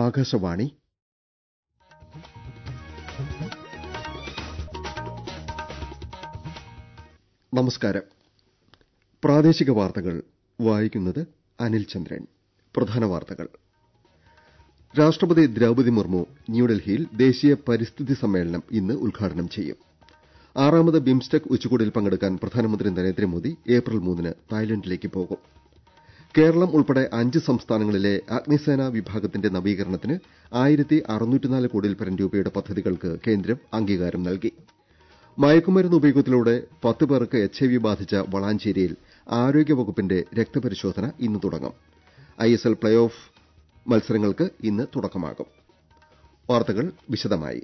ആകാശവാണി നമസ്കാരം പ്രാദേശിക വാർത്തകൾ വായിക്കുന്നത് അനിൽ ചന്ദ്രൻ പ്രധാന വാർത്തകൾ രാഷ്ട്രപതി ദ്രൌപതി മുർമു ന്യൂഡൽഹിയിൽ ദേശീയ പരിസ്ഥിതി സമ്മേളനം ഇന്ന് ഉദ്ഘാടനം ചെയ്യും ആറാമത് ബിംസ്റ്റെക് ഉച്ചകോടിയിൽ പങ്കെടുക്കാൻ പ്രധാനമന്ത്രി നരേന്ദ്രമോദി ഏപ്രിൽ മൂന്നിന് തായ്ലന്റിലേക്ക് പോകും കേരളം ഉൾപ്പെടെ അഞ്ച് സംസ്ഥാനങ്ങളിലെ അഗ്നിസേനാ വിഭാഗത്തിന്റെ നവീകരണത്തിന് കോടിയിൽപ്പരം രൂപയുടെ പദ്ധതികൾക്ക് കേന്ദ്രം അംഗീകാരം നൽകി മയക്കുമരുന്ന് ഉപയോഗത്തിലൂടെ പത്ത് പേർക്ക് എച്ച്ഐവി ബാധിച്ച വളാഞ്ചേരിയിൽ ആരോഗ്യവകുപ്പിന്റെ രക്തപരിശോധന ഇന്ന് തുടങ്ങും ഐഎസ്എൽ പ്ലേ ഓഫ് മത്സരങ്ങൾക്ക് ഇന്ന് തുടക്കമാകും വാർത്തകൾ വിശദമായി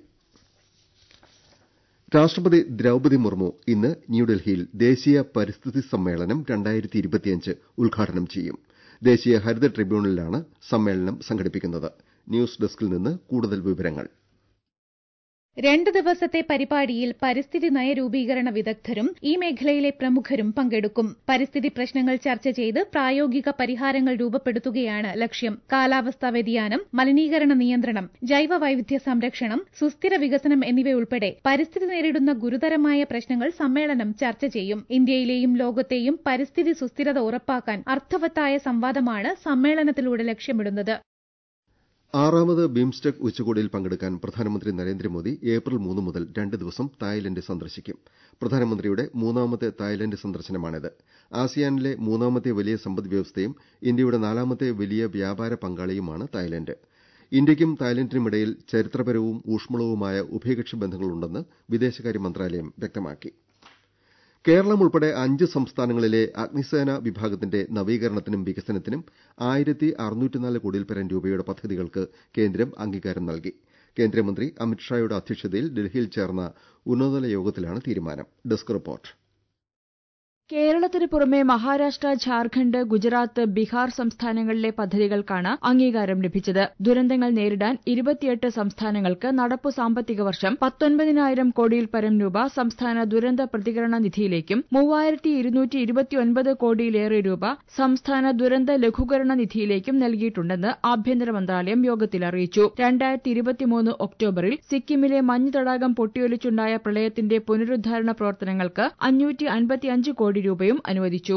രാഷ്ട്രപതി ദ്രൌപതി മുർമു ഇന്ന് ന്യൂഡൽഹിയിൽ ദേശീയ പരിസ്ഥിതി സമ്മേളനം ഉദ്ഘാടനം ചെയ്യും ദേശീയ ഹരിത ട്രിബ്യൂണലിലാണ് സമ്മേളനം സംഘടിപ്പിക്കുന്നത് ന്യൂസ് ഡെസ്കിൽ നിന്ന് കൂടുതൽ വിവരങ്ങൾ രണ്ട് ദിവസത്തെ പരിപാടിയിൽ പരിസ്ഥിതി നയരൂപീകരണ വിദഗ്ധരും ഈ മേഖലയിലെ പ്രമുഖരും പങ്കെടുക്കും പരിസ്ഥിതി പ്രശ്നങ്ങൾ ചർച്ച ചെയ്ത് പ്രായോഗിക പരിഹാരങ്ങൾ രൂപപ്പെടുത്തുകയാണ് ലക്ഷ്യം കാലാവസ്ഥാ വ്യതിയാനം മലിനീകരണ നിയന്ത്രണം ജൈവ വൈവിധ്യ സംരക്ഷണം സുസ്ഥിര വികസനം എന്നിവയുൾപ്പെടെ പരിസ്ഥിതി നേരിടുന്ന ഗുരുതരമായ പ്രശ്നങ്ങൾ സമ്മേളനം ചർച്ച ചെയ്യും ഇന്ത്യയിലെയും ലോകത്തെയും പരിസ്ഥിതി സുസ്ഥിരത ഉറപ്പാക്കാൻ അർത്ഥവത്തായ സംവാദമാണ് സമ്മേളനത്തിലൂടെ ലക്ഷ്യമിടുന്നത് ആറാമത് ബിംസ്റ്റെക് ഉച്ചകോടിയിൽ പങ്കെടുക്കാൻ പ്രധാനമന്ത്രി നരേന്ദ്രമോദി ഏപ്രിൽ മൂന്ന് മുതൽ രണ്ട് ദിവസം തായ്ലന്റ് സന്ദർശിക്കും പ്രധാനമന്ത്രിയുടെ മൂന്നാമത്തെ തായ്ലന്റ് സന്ദർശനമാണിത് ആസിയാനിലെ മൂന്നാമത്തെ വലിയ സമ്പദ് വ്യവസ്ഥയും ഇന്ത്യയുടെ നാലാമത്തെ വലിയ വ്യാപാര പങ്കാളിയുമാണ് തായ്ലന്റ് ഇന്ത്യയ്ക്കും തായ്ലന്റിനുമിടയിൽ ചരിത്രപരവും ഊഷ്മളവുമായ ഉഭയകക്ഷി ബന്ധങ്ങളുണ്ടെന്ന് വിദേശകാര്യ മന്ത്രാലയം വ്യക്തമാക്കി കേരളം ഉൾപ്പെടെ അഞ്ച് സംസ്ഥാനങ്ങളിലെ അഗ്നിസേനാ വിഭാഗത്തിന്റെ നവീകരണത്തിനും വികസനത്തിനും കോടിയിൽപ്പരം രൂപയുടെ പദ്ധതികൾക്ക് കേന്ദ്രം അംഗീകാരം നൽകി കേന്ദ്രമന്ത്രി അമിത്ഷായുടെ അധ്യക്ഷതയിൽ ഡൽഹിയിൽ ചേർന്ന ഉന്നതതല യോഗത്തിലാണ് തീരുമാനം ഡെസ്ക് റിപ്പോർട്ട് കേരളത്തിന് പുറമെ മഹാരാഷ്ട്ര ഝാർഖണ്ഡ് ഗുജറാത്ത് ബീഹാർ സംസ്ഥാനങ്ങളിലെ പദ്ധതികൾക്കാണ് അംഗീകാരം ലഭിച്ചത് ദുരന്തങ്ങൾ നേരിടാൻ ഇരുപത്തിയെട്ട് സംസ്ഥാനങ്ങൾക്ക് നടപ്പു സാമ്പത്തിക വർഷം പത്തൊൻപതിനായിരം കോടിയിൽ പരം രൂപ സംസ്ഥാന ദുരന്ത പ്രതികരണ നിധിയിലേക്കും മൂവായിരത്തി ഇരുന്നൂറ്റി ഇരുപത്തിയൊൻപത് കോടിയിലേറെ രൂപ സംസ്ഥാന ദുരന്ത ലഘൂകരണ നിധിയിലേക്കും നൽകിയിട്ടുണ്ടെന്ന് ആഭ്യന്തര മന്ത്രാലയം യോഗത്തിൽ അറിയിച്ചു രണ്ടായിരത്തി ഇരുപത്തിമൂന്ന് ഒക്ടോബറിൽ സിക്കിമിലെ മഞ്ഞ് തടാകം പൊട്ടിയൊലിച്ചുണ്ടായ പ്രളയത്തിന്റെ പുനരുദ്ധാരണ പ്രവർത്തനങ്ങൾക്ക് അഞ്ഞൂറ്റി അൻപത്തിയഞ്ച് കോടി രൂപയും അനുവദിച്ചു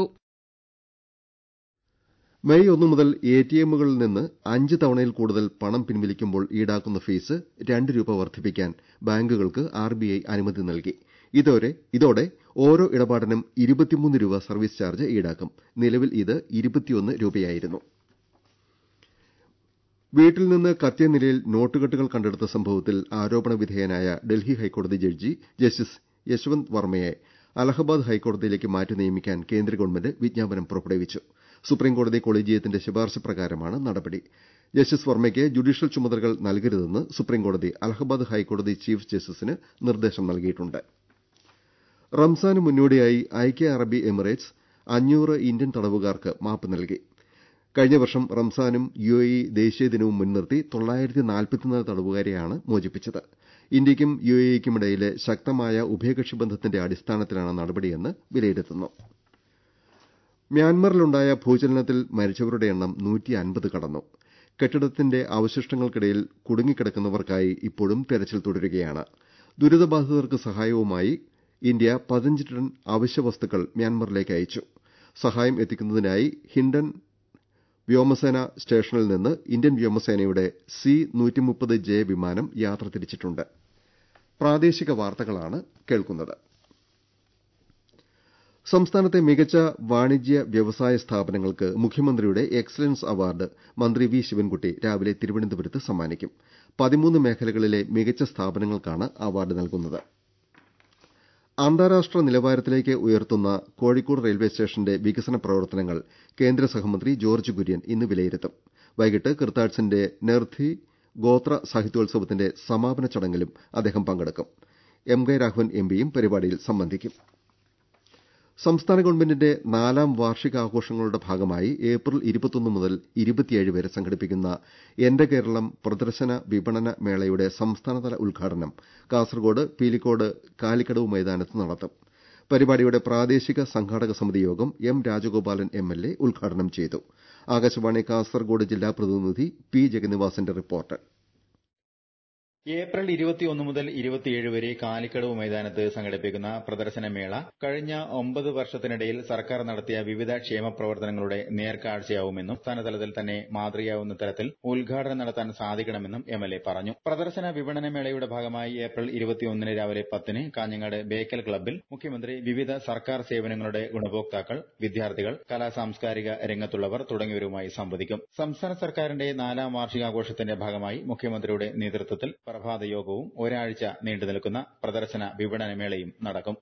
മെയ് ഒന്ന് മുതൽ എടിഎമ്മുകളിൽ നിന്ന് അഞ്ച് തവണയിൽ കൂടുതൽ പണം പിൻവലിക്കുമ്പോൾ ഈടാക്കുന്ന ഫീസ് രണ്ട് രൂപ വർദ്ധിപ്പിക്കാൻ ബാങ്കുകൾക്ക് ആർബിഐ അനുമതി നൽകി ഇതോടെ ഓരോ ഇടപാടിനും ഇരുപത്തിമൂന്ന് രൂപ സർവീസ് ചാർജ് ഈടാക്കും നിലവിൽ ഇത് ഇരുപത്തിയൊന്ന് രൂപയായിരുന്നു വീട്ടിൽ നിന്ന് കത്തിയ നിലയിൽ നോട്ടുകെട്ടുകൾ കണ്ടെടുത്ത സംഭവത്തിൽ ആരോപണ വിധേയനായ ഡൽഹി ഹൈക്കോടതി ജഡ്ജി ജസ്റ്റിസ് യശ്വന്ത് വർമ്മയെ അലഹബാദ് ഹൈക്കോടതിയിലേക്ക് മാറ്റി നിയമിക്കാൻ കേന്ദ്ര ഗവൺമെന്റ് വിജ്ഞാപനം പുറപ്പെടുവിച്ചു സുപ്രീംകോടതി കൊളീജിയത്തിന്റെ ശുപാർശ പ്രകാരമാണ് നടപടി ജസ്റ്റിസ് വർമ്മയ്ക്ക് ജുഡീഷ്യൽ ചുമതലകൾ നൽകരുതെന്ന് സുപ്രീംകോടതി അലഹബാദ് ഹൈക്കോടതി ചീഫ് ജസ്റ്റിസിന് നിർദ്ദേശം നൽകിയിട്ടുണ്ട് റംസാന് മുന്നോടിയായി ഐക്യ അറബി എമിറേറ്റ്സ് അഞ്ഞൂറ് ഇന്ത്യൻ തടവുകാർക്ക് മാപ്പ് നൽകി കഴിഞ്ഞ വർഷം റംസാനും യുഎഇ ദേശീയ ദിനവും മുൻനിർത്തി തടവുകാരെയാണ് മോചിപ്പിച്ചത് ഇന്ത്യയ്ക്കും യുഎഇക്കുമിടയിലെ ശക്തമായ ഉഭയകക്ഷി ബന്ധത്തിന്റെ അടിസ്ഥാനത്തിലാണ് നടപടിയെന്ന് വിലയിരുത്തുന്നു മ്യാൻമറിലുണ്ടായ ഭൂചലനത്തിൽ മരിച്ചവരുടെ എണ്ണം കടന്നു കെട്ടിടത്തിന്റെ അവശിഷ്ടങ്ങൾക്കിടയിൽ കുടുങ്ങിക്കിടക്കുന്നവർക്കായി ഇപ്പോഴും തെരച്ചിൽ തുടരുകയാണ് ദുരിതബാധിതർക്ക് സഹായവുമായി ഇന്ത്യ പതിനഞ്ച് ടൺ അവശ്യ വസ്തുക്കൾ മ്യാൻമറിലേക്ക് അയച്ചു സഹായം എത്തിക്കുന്നതിനായി ഹിൻഡൻ വ്യോമസേന സ്റ്റേഷനിൽ നിന്ന് ഇന്ത്യൻ വ്യോമസേനയുടെ സി ജെ വിമാനം യാത്ര തിരിച്ചിട്ടുണ്ട് പ്രാദേശിക വാർത്തകളാണ് കേൾക്കുന്നത് സംസ്ഥാനത്തെ മികച്ച വാണിജ്യ വ്യവസായ സ്ഥാപനങ്ങൾക്ക് മുഖ്യമന്ത്രിയുടെ എക്സലൻസ് അവാർഡ് മന്ത്രി വി ശിവൻകുട്ടി രാവിലെ തിരുവനന്തപുരത്ത് സമ്മാനിക്കും പതിമൂന്ന് മേഖലകളിലെ മികച്ച സ്ഥാപനങ്ങൾക്കാണ് അവാർഡ് നൽകുന്നത് അന്താരാഷ്ട്ര നിലവാരത്തിലേക്ക് ഉയർത്തുന്ന കോഴിക്കോട് റെയിൽവേ സ്റ്റേഷന്റെ വികസന പ്രവർത്തനങ്ങൾ കേന്ദ്ര സഹമന്ത്രി ജോർജ്ജ് കുര്യൻ ഇന്ന് വിലയിരുത്തും വൈകിട്ട് കിർത്താഡ്സിന്റെ നെർഥി ഗോത്ര സാഹിത്യോത്സവത്തിന്റെ സമാപന ചടങ്ങിലും അദ്ദേഹം പങ്കെടുക്കും എം കെ രാഘവൻ എംപിയും പരിപാടിയിൽ സംബന്ധിക്കും സംസ്ഥാന ഗവൺമെന്റിന്റെ നാലാം വാർഷികാഘോഷങ്ങളുടെ ഭാഗമായി ഏപ്രിൽ മുതൽ വരെ സംഘടിപ്പിക്കുന്ന എന്റെ കേരളം പ്രദർശന വിപണന മേളയുടെ സംസ്ഥാനതല ഉദ്ഘാടനം കാസർകോട് പീലിക്കോട് കാലിക്കടവ് മൈതാനത്ത് നടത്തും പരിപാടിയുടെ പ്രാദേശിക സംഘാടക സമിതി യോഗം എം രാജഗോപാലൻ എംഎൽഎ ഉദ്ഘാടനം ചെയ്തു ആകാശവാണി കാസർഗോഡ് ജില്ലാ പ്രതിനിധി പി ജഗന്നിവാസന്റെ റിപ്പോർട്ട് ഏപ്രിൽ ഇരുപത്തിയൊന്ന് മുതൽ ഇരുപത്തിയേഴ് വരെ കാലിക്കടവ് മൈതാനത്ത് സംഘടിപ്പിക്കുന്ന പ്രദർശനമേള കഴിഞ്ഞ ഒമ്പത് വർഷത്തിനിടയിൽ സർക്കാർ നടത്തിയ വിവിധ ക്ഷേമ പ്രവർത്തനങ്ങളുടെ നേർക്കാഴ്ചയാവുമെന്നും സംസ്ഥാനതലത്തിൽ തന്നെ മാതൃകയാവുന്ന തരത്തിൽ ഉദ്ഘാടനം നടത്താൻ സാധിക്കണമെന്നും എം എൽ എ പറഞ്ഞു പ്രദർശന വിപണന മേളയുടെ ഭാഗമായി ഏപ്രിൽ ഇരുപത്തിയൊന്നിന് രാവിലെ പത്തിന് കാഞ്ഞങ്ങാട് ബേക്കൽ ക്ലബ്ബിൽ മുഖ്യമന്ത്രി വിവിധ സർക്കാർ സേവനങ്ങളുടെ ഗുണഭോക്താക്കൾ വിദ്യാർത്ഥികൾ കലാ സാംസ്കാരിക രംഗത്തുള്ളവർ തുടങ്ങിയവരുമായി സംവദിക്കും സംസ്ഥാന സർക്കാരിന്റെ നാലാം വാർഷികാഘോഷത്തിന്റെ ഭാഗമായി മുഖ്യമന്ത്രിയുടെ നേതൃത്വത്തിൽ പ്രഭാത യോഗവും ഒരാഴ്ച നീണ്ടുനിൽക്കുന്ന പ്രദർശന വിപണന മേളയും നടക്കും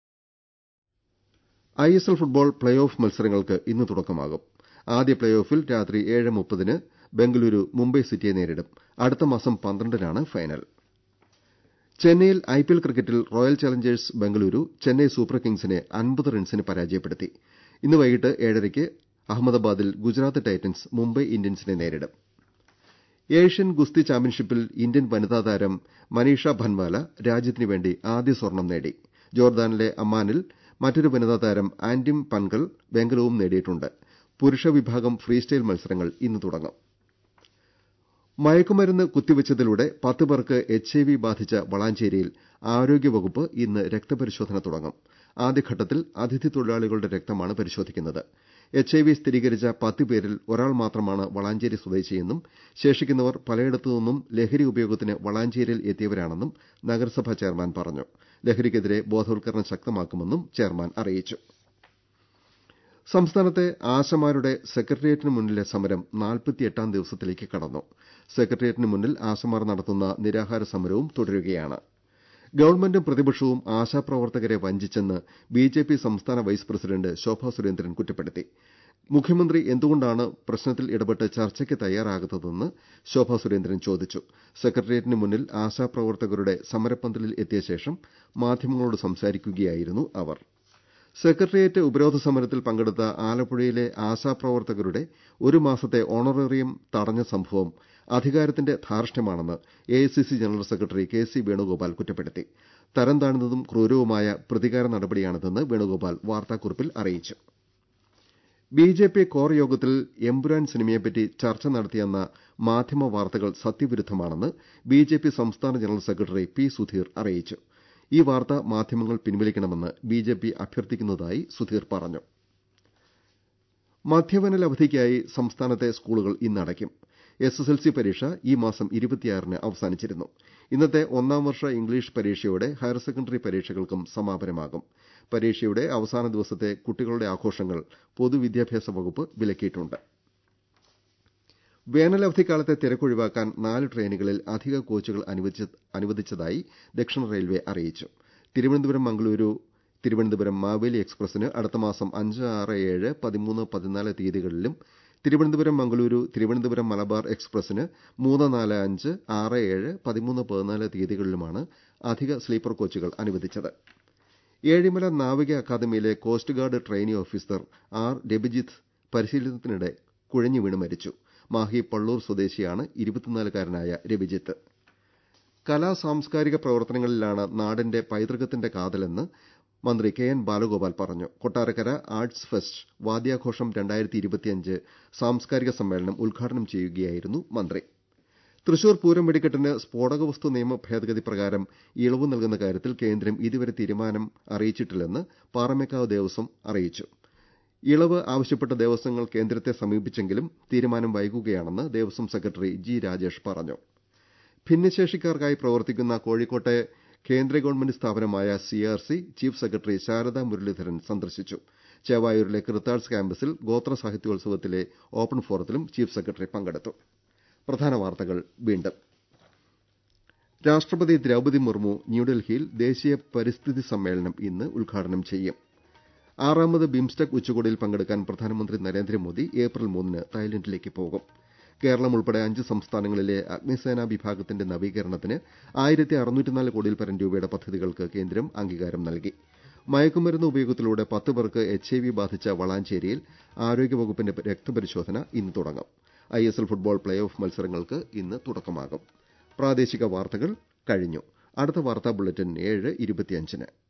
I S L football play off മത്സരങ്ങൾക്ക് ഇന്ന് തുടക്കമാകും ആദ്യ പ്ലേ ഓഫിൽ രാത്രി ഏഴ് മുപ്പതിന് ബംഗളൂരു മുംബൈ സിറ്റിയെ നേരിടും അടുത്ത മാസം പന്ത്രണ്ടിനാണ് ഫൈനൽ ചെന്നൈയിൽ ഐപിഎൽ ക്രിക്കറ്റിൽ royal challengers Bengaluru Chennai super കിങ്സിനെ അൻപത് റൺസിന് പരാജയപ്പെടുത്തി ഇന്ന് വൈകിട്ട് ഏഴരയ്ക്ക് അഹമ്മദാബാദിൽ ഗുജറാത്ത് ടൈറ്റൻസ് മുംബൈ ഇന്ത്യൻസിനെ നേരിടും ഏഷ്യൻ ഗുസ്തി ചാമ്പ്യൻഷിപ്പിൽ ഇന്ത്യൻ വനിതാ താരം മനീഷ ഭൻവാല രാജ്യത്തിനുവേണ്ടി ആദ്യ സ്വർണം നേടി ജോർദാനിലെ അമ്മാനിൽ മറ്റൊരു വനിതാ താരം ആന്റിം പൻകൽ വെങ്കലവും നേടിയിട്ടുണ്ട് പുരുഷ വിഭാഗം ഫ്രീസ്റ്റൈൽ മത്സരങ്ങൾ ഇന്ന് തുടങ്ങും മയക്കുമരുന്ന് കുത്തിവച്ചതിലൂടെ പത്ത് പേർക്ക് എച്ച്ഐവി ബാധിച്ച വളാഞ്ചേരിയിൽ ആരോഗ്യവകുപ്പ് ഇന്ന് രക്തപരിശോധന തുടങ്ങും ആദ്യഘട്ടത്തിൽ അതിഥി തൊഴിലാളികളുടെ രക്തമാണ് പരിശോധിക്കുന്നത് എച്ച്ഐവി സ്ഥിരീകരിച്ച പത്ത് പേരിൽ ഒരാൾ മാത്രമാണ് വളാഞ്ചേരി സ്വദേശിയെന്നും ശേഷിക്കുന്നവർ പലയിടത്തുനിന്നും ലഹരി ഉപയോഗത്തിന് വളാഞ്ചേരിയിൽ എത്തിയവരാണെന്നും നഗരസഭാ ചെയർമാൻ പറഞ്ഞു ലഹരിക്കെതിരെ ബോധവൽക്കരണം ശക്തമാക്കുമെന്നും ചെയർമാൻ അറിയിച്ചു സംസ്ഥാനത്തെ ആശമാരുടെ സെക്രട്ടേറിയറ്റിന് മുന്നിലെ സമരം നാൽപ്പത്തിയെട്ടാം ദിവസത്തിലേക്ക് കടന്നു സെക്രട്ടേറിയറ്റിന് മുന്നിൽ ആശമാർ നടത്തുന്ന നിരാഹാര സമരവും തുടരുകയാണ് ഗവൺമെന്റും പ്രതിപക്ഷവും ആശാപ്രവർത്തകരെ വഞ്ചിച്ചെന്ന് ബിജെപി സംസ്ഥാന വൈസ് പ്രസിഡന്റ് ശോഭാ സുരേന്ദ്രൻ കുറ്റപ്പെടുത്തി മുഖ്യമന്ത്രി എന്തുകൊണ്ടാണ് പ്രശ്നത്തിൽ ഇടപെട്ട് ചർച്ചയ്ക്ക് തയ്യാറാകാത്തതെന്ന് ശോഭാ സുരേന്ദ്രൻ ചോദിച്ചു സെക്രട്ടേറിയറ്റിന് മുന്നിൽ ആശാപ്രവർത്തകരുടെ സമരപ്പന്തലിൽ എത്തിയ ശേഷം മാധ്യമങ്ങളോട് സംസാരിക്കുകയായിരുന്നു അവർ സെക്രട്ടേറിയറ്റ് ഉപരോധ സമരത്തിൽ പങ്കെടുത്ത ആലപ്പുഴയിലെ ആശാപ്രവർത്തകരുടെ ഒരു മാസത്തെ ഓണറേറിയം തടഞ്ഞ സംഭവം അധികാരത്തിന്റെ ധാർഷ്ട്യമാണെന്ന് AICC general secretary K C Venugopal കുറ്റപ്പെടുത്തി തരം താഴ്ന്നതും ക്രൂരവുമായ പ്രതികാര നടപടിയാണിതെന്ന് വേണുഗോപാൽ വാർത്താക്കുറിപ്പിൽ അറിയിച്ചു ബിജെപി കോർ യോഗത്തിൽ എമ്പുരാൻ സിനിമയെപ്പറ്റി ചർച്ച നടത്തിയെന്ന മാധ്യമ വാർത്തകൾ സത്യവിരുദ്ധമാണെന്ന് ബിജെപി സംസ്ഥാന ജനറൽ സെക്രട്ടറി പി സുധീർ അറിയിച്ചു ഈ വാർത്ത മാധ്യമങ്ങൾ പിൻവലിക്കണമെന്ന് ബിജെപി അഭ്യർത്ഥിക്കുന്നതായി സുധീർ പറഞ്ഞു മധ്യവേനലവധിക്കായി സംസ്ഥാനത്തെ സ്കൂളുകൾ ഇന്ന് അടയ്ക്കും എസ്എസ്എൽസി പരീക്ഷ ഈ മാസം ഇരുപത്തിയാറിന് അവസാനിച്ചിരുന്നു ഇന്നത്തെ ഒന്നാം വർഷ ഇംഗ്ലീഷ് പരീക്ഷയോടെ ഹയർ സെക്കൻഡറി പരീക്ഷകൾക്കും സമാപനമാകും പരീക്ഷയുടെ അവസാന ദിവസത്തെ കുട്ടികളുടെ ആഘോഷങ്ങൾ പൊതുവിദ്യാഭ്യാസ വകുപ്പ് വിലക്കിയിട്ടുണ്ട് വേനലവധിക്കാലത്തെ തിരക്കൊഴിവാക്കാൻ നാല് ട്രെയിനുകളിൽ അധിക കോച്ചുകൾ അനുവദിച്ചതായി ദക്ഷിണ റെയിൽവെ അറിയിച്ചു തിരുവനന്തപുരം മംഗളൂരു തിരുവനന്തപുരം മാവേലി എക്സ്പ്രസിന് അടുത്ത മാസം അഞ്ച് ആറ് ഏഴ് പതിമൂന്ന് പതിനാല് തീയതികളിലും തിരുവനന്തപുരം മംഗളൂരു തിരുവനന്തപുരം മലബാർ എക്സ്പ്രസിന് മൂന്ന് നാല് അഞ്ച് ആറ് ഏഴ് പതിമൂന്ന് പതിനാല് തീയതികളിലുമാണ് അധിക സ്ലീപ്പർ കോച്ചുകൾ അനുവദിച്ചത് ഏഴിമല നാവിക അക്കാദമിയിലെ coast guard trainee officer R Rabijith പരിശീലനത്തിനിടെ കുഴഞ്ഞു വീണ് മരിച്ചു മാഹി പള്ളൂർ സ്വദേശിയാണ് ഇരുപത്തിനാലുകാരനായ രബിജിത്ത് കലാ സാംസ്കാരിക പ്രവർത്തനങ്ങളിലാണ് നാടിന്റെ പൈതൃകത്തിന്റെ കാതലെന്ന് മന്ത്രി കെ എൻ ബാലഗോപാൽ പറഞ്ഞു കൊട്ടാരക്കര ആർട്സ് ഫെസ്റ്റ് വാദ്യാഘോഷം സാംസ്കാരിക സമ്മേളനം ഉദ്ഘാടനം ചെയ്യുകയായിരുന്നു മന്ത്രി തൃശൂർ പൂരം വെടിക്കെട്ടിന് സ്ഫോടക വസ്തു നിയമ ഭേദഗതി പ്രകാരം ഇളവ് നൽകുന്ന കാര്യത്തിൽ കേന്ദ്രം ഇതുവരെ തീരുമാനം അറിയിച്ചിട്ടില്ലെന്ന് പാറമേക്കാവ് ദേവസ്വം അറിയിച്ചു ഇളവ് ആവശ്യപ്പെട്ട ദേവസ്വങ്ങൾ കേന്ദ്രത്തെ സമീപിച്ചെങ്കിലും തീരുമാനം വൈകുകയാണെന്ന് ദേവസ്വം സെക്രട്ടറി ജി രാജേഷ് പറഞ്ഞു ഭിന്നശേഷിക്കാർക്കായി പ്രവർത്തിക്കുന്ന കോഴിക്കോട്ടെ കേന്ദ്ര ഗവൺമെന്റ് സ്ഥാപനമായ CRC chief secretary Sharada Muraleedharan സന്ദർശിച്ചു ചേവായൂരിലെ കൃത്താഴ്സ് ക്യാമ്പസിൽ ഗോത്ര സാഹിത്യോത്സവത്തിലെ ഓപ്പൺ ഫോറത്തിലും ചീഫ് സെക്രട്ടറി പങ്കെടുത്തു പ്രധാന വാർത്തകൾ വീണ്ടും രാഷ്ട്രപതി ദ്രൌപദി മുർമു ന്യൂഡൽഹിയിൽ ദേശീയ പരിസ്ഥിതി സമ്മേളനം ഇന്ന് ഉദ്ഘാടനം ചെയ്യും ആറാമത് ബിംസ്റ്റെക് ഉച്ചകോടിയിൽ പങ്കെടുക്കാൻ പ്രധാനമന്ത്രി നരേന്ദ്രമോദി ഏപ്രിൽ മൂന്നിന് തായ്ലൻഡിലേക്ക് പോകും കേരളം ഉൾപ്പെടെ അഞ്ച് സംസ്ഥാനങ്ങളിലെ അഗ്നിസേനാ വിഭാഗത്തിന്റെ നവീകരണത്തിന് ആയിരത്തി അറുന്നൂറ്റിനാല് കോടിയിൽപ്പരം രൂപയുടെ പദ്ധതികൾക്ക് കേന്ദ്രം അംഗീകാരം നൽകി മയക്കുമരുന്ന് ഉപയോഗത്തിലൂടെ പത്ത് പേർക്ക് എച്ച്ഐവി ബാധിച്ച വളാഞ്ചേരിയിൽ ആരോഗ്യവകുപ്പിന്റെ രക്തപരിശോധന ഇന്ന് തുടങ്ങും ഐഎസ്എൽ ഫുട്ബോൾ പ്ലേ ഓഫ് മത്സരങ്ങൾക്ക് ഇന്ന് തുടക്കമാകും പ്രാദേശിക വാർത്തകൾ കഴിഞ്ഞു അടുത്ത വാർത്താ ബുള്ളറ്റിൻ ഏഴ് ഇരുപത്തിയഞ്ചിന്